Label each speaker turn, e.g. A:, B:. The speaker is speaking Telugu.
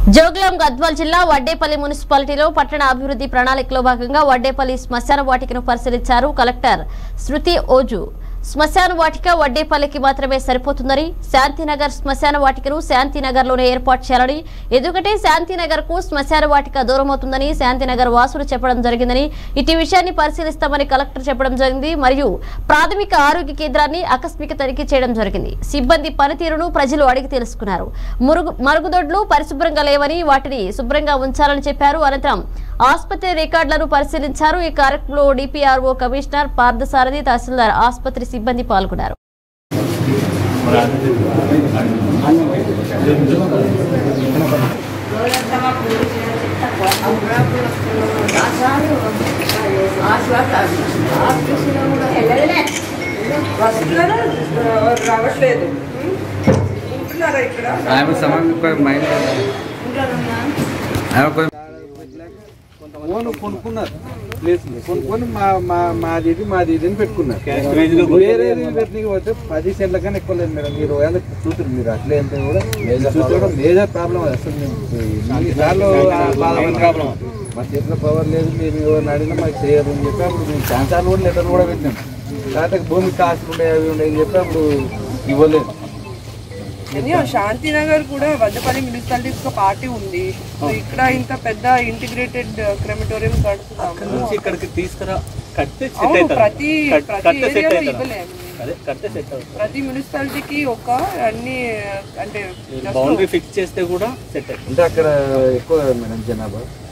A: జోగులాం గద్వాల్ జిల్లా వడ్డేపల్లి మున్సిపాలిటీలో పట్టణ అభివృద్ధి ప్రణాళికలో భాగంగా వడ్డేపల్లి శ్మశాన వాటికను పరిశీలించారు కలెక్టర్ శృతి ఓజు శ్మశాన వాటిక వడ్డేపల్లికి మాత్రమే సరిపోతుందని శాంతినగర్ శ్మశాన వాటికను శాంతినగర్ లోనే ఏర్పాటు చేయాలని ఎందుకంటే శాంతినగర్ కు శ్మశాన వాటిక దూరం అవుతుందని శాంతినగర్ వాసులు చెప్పడం జరిగిందని ఇటు విషయాన్ని పరిశీలిస్తామని కలెక్టర్ చెప్పడం జరిగింది మరియు ప్రాథమిక ఆరోగ్య కేంద్రాన్ని ఆకస్మిక తనిఖీ చేయడం జరిగింది సిబ్బంది పనితీరును ప్రజలు అడిగి తెలుసుకున్నారు మురుగు మరుగుదొడ్లు పరిశుభ్రంగా లేవని వాటిని శుభ్రంగా ఉంచాలని చెప్పారు అనంతరం ఆసుపత్రి రికార్డులను పరిశీలించారు ఈ కార్యక్రమంలో డిపిఆర్ఓ కమిషనర్ పార్థసారథి తహసీల్దార్ ఆసుపత్రి సిబ్బంది పాల్గొన్నారు
B: వస్తున్నారా రావట్లేదు ఉంటున్నారా ఇక్కడ
C: ఆమె సమయం మైండ్ ఆమె కొంచెం
D: ఓన్ కొనుక్కున్నారు ప్లేస్ కొనుక్కొని మా మా మాది ఇది మాది ఇది అని పెట్టుకున్నారు వేరేది పెట్టినకి పోతే పది సెంట్ల కన్నా ఎక్కువ లేదు మేడం మీరు వేళ చూసారు మీరు అట్లే అంటే కూడా చూసారు మేజర్ ప్రాబ్లం అది అసలు మేము ఎన్నిసార్లు ప్రాబ్లం మా చేతిలో పవర్ లేదు మీరు ఎవరిని అడిగినా మాకు చేయరు అని చెప్పి అప్పుడు మేము ఛాన్సార్లు కూడా లెటర్ కూడా పెట్టినాం కాకపోతే భూమి కాస్ట్ ఉండే అవి ఉండే అని చెప్పి అప్పుడు ఇవ్వలేదు
B: ఎనియో శాంతినగర్ కూడా వద్దపల్లి మున్సిపాలిటీస్ ఒక పార్టీ ఉంది సో ఇక్కడ ఇంత పెద్ద ఇంటిగ్రేటెడ్ క్రెమిటోరియం కడుతున్నాము
E: నుంచి ఇక్కడికి తీసుకురా కడితే సెట్
B: అవును
E: అవుతుంది
B: ప్రతి
E: కట్-
B: ప్రతి
E: కడితే సెట్
B: ఏరియాలో
E: అవుతుంది
B: ఇవ్వలేము
E: అదే కడితే సెట్ అవుతుంది
B: ప్రతి మున్సిపాలిటీకి ఒక అన్ని అంటే
E: బౌండరీ ఫిక్స్ చేస్తే కూడా సెట్ అవుతుంది
D: అంటే అక్కడ ఎక్కువ మేడం జనాభా